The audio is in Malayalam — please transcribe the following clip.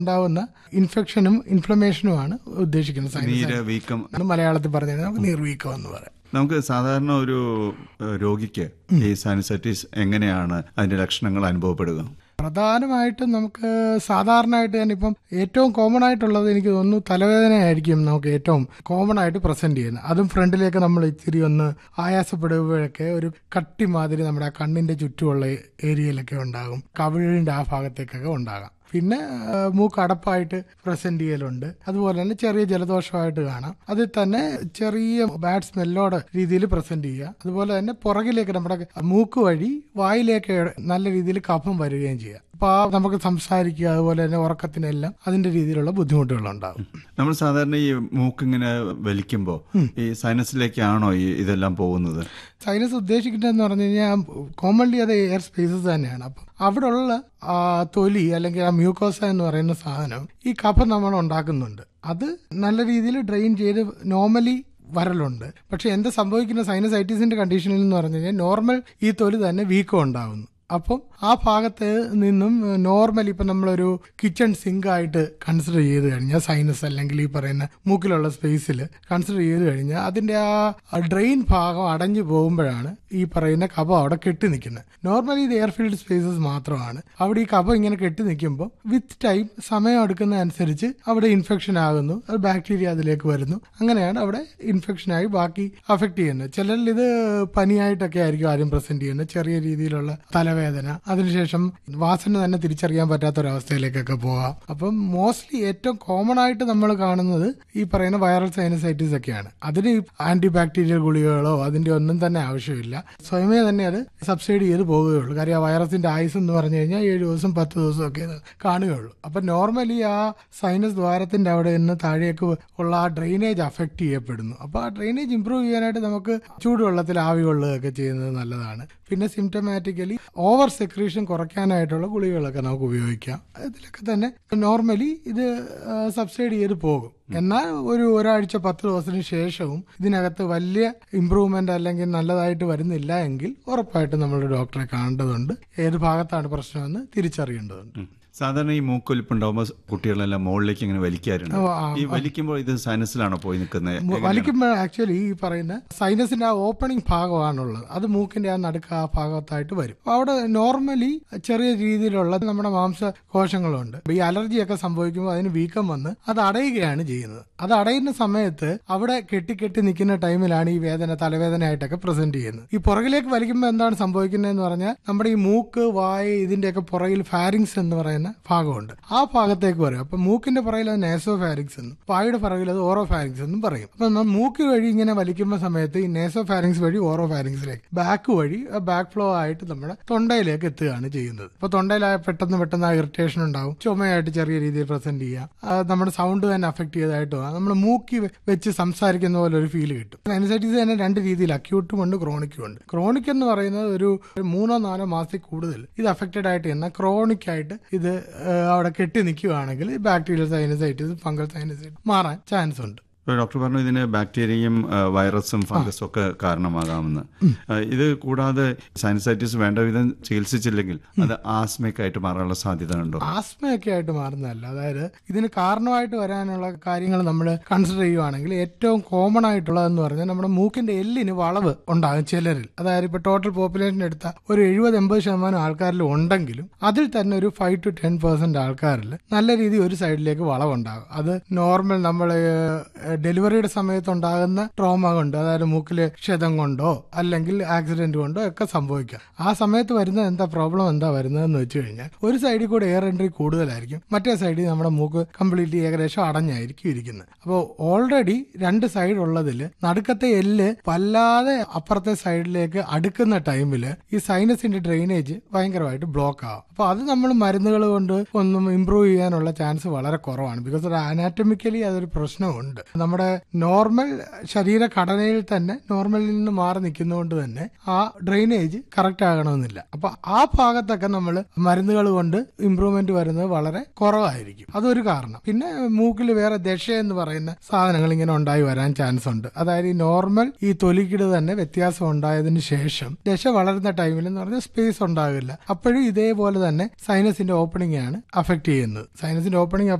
ഉണ്ടാവുന്ന ഇൻഫെക്ഷനും ഇൻഫ്ലമേഷനുമാണ് ഉദ്ദേശിക്കുന്നത് നീര് സൈനസ് വീക്കം ആണ് മലയാളത്തിൽ പറഞ്ഞു കഴിഞ്ഞാൽ നമുക്ക് നീർവീക്കം എന്ന് പറയാം നമുക്ക് സാധാരണ ഒരു ഏഹ്, രോഗിക്ക് ഈ സൈനസൈറ്റിസ് എങ്ങനെയാണ് അതിന്റെ ലക്ഷണങ്ങൾ അനുഭവപ്പെടുക പ്രധാനമായിട്ടും നമുക്ക് സാധാരണയായിട്ട് തന്നെ ഇപ്പം ഏറ്റവും കോമൺ ആയിട്ടുള്ളത് എനിക്ക് തോന്നുന്നു തലവേദനയായിരിക്കും നമുക്ക് ഏറ്റവും കോമൺ ആയിട്ട് പ്രസന്റ് ചെയ്യുന്നത് അതും ഫ്രണ്ടിലേക്ക് നമ്മൾ ഇച്ചിരി ഒന്ന് ആയാസപ്പെടുമ്പോഴൊക്കെ ഒരു കട്ടി മാതിരി നമ്മുടെ ആ കണ്ണിന്റെ ചുറ്റുമുള്ള ഏരിയയിലൊക്കെ ഉണ്ടാകും കവിളിന്റെ ആ ഭാഗത്തേക്കൊക്കെ ഉണ്ടാകാം പിന്നെ ആ, മൂക്ക് അടപ്പായിട്ട് പ്രസന്റ് ചെയ്യലുണ്ട് അതുപോലെ തന്നെ ചെറിയ ജലദോഷമായിട്ട് കാണാം അതിൽ തന്നെ ചെറിയ ബാഡ് സ്മെല്ലോടെ രീതിയിൽ പ്രസന്റ് ചെയ്യുക അതുപോലെ തന്നെ പുറകിലേക്ക് നമ്മുടെ മൂക്ക് വഴി വായിലേക്ക് നല്ല രീതിയിൽ കഫം വരികയും ചെയ്യുക അപ്പൊ ആ നമുക്ക് സംസാരിക്കുക അതുപോലെ തന്നെ ഉറക്കത്തിനെല്ലാം അതിന്റെ രീതിയിലുള്ള ബുദ്ധിമുട്ടുകളുണ്ടാകും നമ്മൾ സാധാരണ ഈ മൂക്കിങ്ങനെ വലിക്കുമ്പോൾ ഈ സൈനസിലേക്കാണോ ഈ ഇതെല്ലാം പോകുന്നത് സൈനസ് ഉദ്ദേശിക്കുന്നതെന്ന് പറഞ്ഞു കഴിഞ്ഞാൽ കോമൺലി അത് എയർ സ്പേസസ് തന്നെയാണ് അപ്പം അവിടെ ഉള്ള ആ തൊലി അല്ലെങ്കിൽ ആ മ്യൂക്കോസ എന്ന് പറയുന്ന സാധനം ഈ കഫം നമ്മൾ ഉണ്ടാക്കുന്നുണ്ട് അത് നല്ല രീതിയിൽ ഡ്രെയിൻ ചെയ്ത് നോർമലി വരലുണ്ട് പക്ഷെ എന്താ സംഭവിക്കുന്ന സൈനസൈറ്റിസിന്റെ കണ്ടീഷനിൽ എന്ന് പറഞ്ഞു കഴിഞ്ഞാൽ നോർമൽ ഈ തൊലി തന്നെ വീക്കം ഉണ്ടാകുന്നു അപ്പം ആ ഭാഗത്ത് നിന്നും നോർമൽ ഇപ്പം നമ്മളൊരു കിച്ചൺ സിങ്ക് ആയിട്ട് കൺസിഡർ ചെയ്ത് കഴിഞ്ഞാൽ സൈനസ് അല്ലെങ്കിൽ ഈ പറയുന്ന മൂക്കിലുള്ള സ്പേസിൽ കൺസിഡർ ചെയ്ത് കഴിഞ്ഞാൽ അതിന്റെ ആ ഡ്രെയിൻ ഭാഗം അടഞ്ഞു പോകുമ്പോഴാണ് ഈ പറയുന്ന കഫം അവിടെ കെട്ടി നിൽക്കുന്നത് നോർമലി ഇത് എയർഫീൽഡ് സ്പേസസ് മാത്രമാണ് അവിടെ ഈ കഫം ഇങ്ങനെ കെട്ടി നിൽക്കുമ്പോൾ വിത്ത് ടൈം സമയം എടുക്കുന്ന അനുസരിച്ച് അവിടെ ഇൻഫെക്ഷൻ ആകുന്നു അത് ബാക്ടീരിയ അതിലേക്ക് വരുന്നു അങ്ങനെയാണ് അവിടെ ഇൻഫെക്ഷൻ ആയി ബാക്കി അഫക്ട് ചെയ്യുന്നത് ചിലരിൽ ഇത് പനിയായിട്ടൊക്കെ ആയിരിക്കും ആദ്യം പ്രസന്റ് ചെയ്യുന്നത് ചെറിയ രീതിയിലുള്ള തലവേദന അതിനുശേഷം വാസന തന്നെ തിരിച്ചറിയാൻ പറ്റാത്ത ഒരവസ്ഥയിലേക്കൊക്കെ പോകാം അപ്പം മോസ്റ്റ്ലി ഏറ്റവും കോമൺ ആയിട്ട് നമ്മൾ കാണുന്നത് ഈ പറയുന്ന വൈറൽ സൈനസൈറ്റിസ് ഒക്കെയാണ് അതിന് ആന്റി ബാക്ടീരിയൽ ഗുളികകളോ അതിന്റെ ഒന്നും തന്നെ ആവശ്യമില്ല സ്വയമേ തന്നെ അത് സബ്സൈഡ് ചെയ്ത് പോവുകയുള്ളൂ കാര്യം ആ വൈറസിന്റെ ആയുസ് എന്ന് പറഞ്ഞു കഴിഞ്ഞാൽ ഏഴ് ദിവസം പത്ത് ദിവസം ഒക്കെ ഇത് കാണുകയുള്ളൂ അപ്പൊ നോർമലി ആ സൈനസ് ദ്വാരത്തിന്റെ അവിടെ നിന്ന് താഴേക്ക് ഉള്ള ആ ഡ്രെയിനേജ് അഫക്ട് ചെയ്യപ്പെടുന്നു അപ്പൊ ആ ഡ്രെയിനേജ് ഇംപ്രൂവ് ചെയ്യാനായിട്ട് നമുക്ക് ചൂടുവെള്ളത്തിൽ ആവി കൊള്ളുകയൊക്കെ ചെയ്യുന്നത് നല്ലതാണ് പിന്നെ സിംറ്റമാറ്റിക്കലി ഓവർ സെക്രീഷൻ കുറയ്ക്കാനായിട്ടുള്ള ഗുളികകളൊക്കെ നമുക്ക് ഉപയോഗിക്കാം ഇതിലൊക്കെ തന്നെ നോർമലി ഇത് സബ്സൈഡ് ചെയ്ത് പോകും എന്നാൽ ഒരു ഒരാഴ്ച പത്ത് ദിവസത്തിന് ശേഷവും ഇതിനകത്ത് വലിയ ഇമ്പ്രൂവ്മെന്റ് അല്ലെങ്കിൽ നല്ലതായിട്ട് വരുന്നില്ല എങ്കിൽ ഉറപ്പായിട്ടും നമ്മൾ ഡോക്ടറെ കാണേണ്ടതുണ്ട് ഏത് ഭാഗത്താണ് പ്രശ്നമെന്ന് തിരിച്ചറിയേണ്ടതുണ്ട് ഉം. സാധാരണ ഈ മൂക്കൊലിപ്പുണ്ടാവുമ്പോൾ കുട്ടികളെല്ലാം മുകളിലേക്ക് ഇങ്ങനെ വലിക്കാറുണ്ട് ഓ, ആ, ഈ വലിക്കുമ്പോൾ ഇത് സൈനസിലാണോ പോയി നിൽക്കുന്നത് വലിക്കുമ്പോൾ ആക്ച്വലി ഈ പറയുന്ന സൈനസിന്റെ ആ ഓപ്പണിംഗ് ഭാഗമാണുള്ളത് അത് മൂക്കിന്റെ ആ നടുക്ക് ആ ഭാഗത്തായിട്ട് വരും അപ്പൊ അവിടെ നോർമലി ചെറിയ രീതിയിലുള്ള നമ്മുടെ മാംസ കോശങ്ങളുണ്ട് ഈ അലർജിയൊക്കെ സംഭവിക്കുമ്പോൾ അതിന് വീക്കം വന്ന് അത് അടയുകയാണ് ചെയ്യുന്നത് അത് അടയുന്ന സമയത്ത് അവിടെ കെട്ടി കെട്ടി നിൽക്കുന്ന ടൈമിലാണ് ഈ വേദന തലവേദനയായിട്ടൊക്കെ പ്രസന്റ് ചെയ്യുന്നത് ഈ പുറകിലേക്ക് വലിക്കുമ്പോൾ എന്താണ് സംഭവിക്കുന്നതെന്ന് പറഞ്ഞാൽ നമ്മുടെ ഈ മൂക്ക് വായ് ഇതിന്റെയൊക്കെ പുറകിൽ ഫാരിങ്സ് എന്ന് പറയുന്ന ഭാഗമുണ്ട് ആ ഭാഗത്തേക്ക് വരും അപ്പൊ മൂക്കിന്റെ പുറകിൽ അത് നേസോ ഫാരിങ്സ് എന്നും വായുടെ പുറകിൽ അത് ഓറോ ഫാരിങ്സ് എന്നും പറയും അപ്പൊ നമ്മൾ മൂക്ക് വഴി ഇങ്ങനെ വലിക്കുന്ന സമയത്ത് ഈ നേസോ ഫാരിങ്സ് വഴി ഓറോ ഫാരിങ്സിലേക്ക് ബാക്ക് വഴി ബാക്ക് ഫ്ലോ ആയിട്ട് നമ്മുടെ തൊണ്ടയിലേക്ക് എത്തുകയാണ് ചെയ്യുന്നത് അപ്പൊ തൊണ്ടയിലായ പെട്ടെന്ന് പെട്ടെന്ന് ആ ഇറിറ്റേഷൻ ഉണ്ടാവും ചുമയായിട്ട് ചെറിയ രീതിയിൽ പ്രസന്റ് ചെയ്യാം ആ, നമ്മുടെ സൗണ്ട് തന്നെ അഫക്ട് ചെയ്തതായിട്ട് നമ്മൾ മൂക്കി വെ- വെച്ച് സംസാരിക്കുന്ന പോലെ ഒരു ഫീൽ കിട്ടും സൈനസൈറ്റിസ് തന്നെ രണ്ട് രീതിയിൽ അക്യൂട്ടും ഉണ്ട് ക്രോണിക്കും ഉണ്ട് ക്രോണിക് എന്ന് പറയുന്നത് ഒരു ഒരു മൂന്നോ നാലോ മാസത്തിൽ കൂടുതൽ ഇത് അഫക്റ്റഡ് ആയിട്ട് എന്നാൽ ക്രോണിക് ആയിട്ട് ഇത് ആ, അവിടെ കെട്ടി നിൽക്കുകയാണെങ്കിൽ ബാക്ടീരിയൽ സൈനസൈറ്റിസ് ഫംഗൽ സൈനസൈറ്റിസ് മാറാൻ ചാൻസ് ഉണ്ട് ഇപ്പോൾ ഡോക്ടർ പറഞ്ഞു ഇതിന് ബാക്ടീരിയയും ആ, വൈറസും ഫംഗസും ഒക്കെ കാരണമാകാമെന്ന് ആ, ഇത് കൂടാതെ സൈനസൈറ്റിസ് വേണ്ട വിധം ചികിത്സിച്ചില്ലെങ്കിൽ അത് ആസ്മയ്ക്കായിട്ട് മാറാനുള്ള സാധ്യത ഉണ്ടോ ആസ്മയൊക്കെ ആയിട്ട് മാറുന്നതല്ല അതായത് ഇതിന് കാരണമായിട്ട് വരാനുള്ള കാര്യങ്ങൾ നമ്മൾ കൺസിഡർ ചെയ്യുവാണെങ്കിൽ ഏറ്റവും കോമൺ ആയിട്ടുള്ളതെന്ന് പറഞ്ഞാൽ നമ്മുടെ മൂക്കിന്റെ എല്ലിന് വളവ് ഉണ്ടാകും ചിലരിൽ അതായത് ഇപ്പൊ ടോട്ടൽ പോപ്പുലേഷൻ എടുത്ത ഒരു എഴുപത് എൺപത് ശതമാനം ആൾക്കാരിൽ ഉണ്ടെങ്കിലും അതിൽ തന്നെ ഒരു ഫൈവ് ടു ടെൻ പെർസെന്റ് ആൾക്കാരിൽ നല്ല രീതിയിൽ ഒരു സൈഡിലേക്ക് വളവുണ്ടാകും അത് നോർമൽ നമ്മൾ ഡെലിവറിയുടെ സമയത്ത് ഉണ്ടാകുന്ന ട്രോമ കൊണ്ട് അതായത് മൂക്കിലെ ക്ഷതം കൊണ്ടോ അല്ലെങ്കിൽ ആക്സിഡന്റ് കൊണ്ടോ ഒക്കെ സംഭവിക്കാം ആ സമയത്ത് വരുന്ന എന്താ പ്രോബ്ലം എന്താ വരുന്നതെന്ന് വെച്ച് കഴിഞ്ഞാൽ ഒരു സൈഡിൽ കൂടെ എയർ എൻട്രി കൂടുതലായിരിക്കും മറ്റേ സൈഡിൽ നമ്മുടെ മൂക്ക് കംപ്ലീറ്റ്ലി ഏകദേശം അടഞ്ഞായിരിക്കും ഇരിക്കുന്നത് അപ്പോൾ ഓൾറെഡി രണ്ട് സൈഡ് ഉള്ളതിൽ നടുക്കത്തെ എല്ല് വല്ലാതെ അപ്പുറത്തെ സൈഡിലേക്ക് അടുക്കുന്ന ടൈമിൽ ഈ സൈനസിന്റെ ഡ്രെയിനേജ് ഭയങ്കരമായിട്ട് ബ്ലോക്ക് ആവും അപ്പൊ അത് നമ്മൾ മരുന്നുകൾ കൊണ്ട് ഒന്നും ഇമ്പ്രൂവ് ചെയ്യാനുള്ള ചാൻസ് വളരെ കുറവാണ് ബിക്കോസ് ഒരു അനാറ്റമിക്കലി അതൊരു പ്രശ്നമുണ്ട് നമ്മുടെ നോർമൽ ശരീരഘടനയിൽ തന്നെ നോർമലിൽ നിന്ന് മാറി നിൽക്കുന്നതുകൊണ്ട് തന്നെ ആ ഡ്രെയിനേജ് കറക്റ്റ് ആകണമെന്നില്ല അപ്പൊ ആ ഭാഗത്തൊക്കെ നമ്മൾ മരുന്നുകൾ കൊണ്ട് ഇമ്പ്രൂവ്മെന്റ് വരുന്നത് വളരെ കുറവായിരിക്കും അതൊരു കാരണം പിന്നെ മൂക്കിൽ വേറെ ദശ എന്ന് പറയുന്ന സാധനങ്ങൾ ഇങ്ങനെ ഉണ്ടായി വരാൻ ചാൻസ് ഉണ്ട് അതായത് ഈ നോർമൽ ഈ തൊലിക്കിട് തന്നെ വ്യത്യാസം ഉണ്ടായതിനു ശേഷം ദശ വളരുന്ന ടൈമിൽ എന്ന് പറഞ്ഞാൽ സ്പേസ് ഉണ്ടാകില്ല അപ്പോഴും ഇതേപോലെ തന്നെ സൈനസിന്റെ ഓപ്പണിംഗ് ആണ് അഫക്ട് ചെയ്യുന്നത് സൈനസിന്റെ ഓപ്പണിംഗ്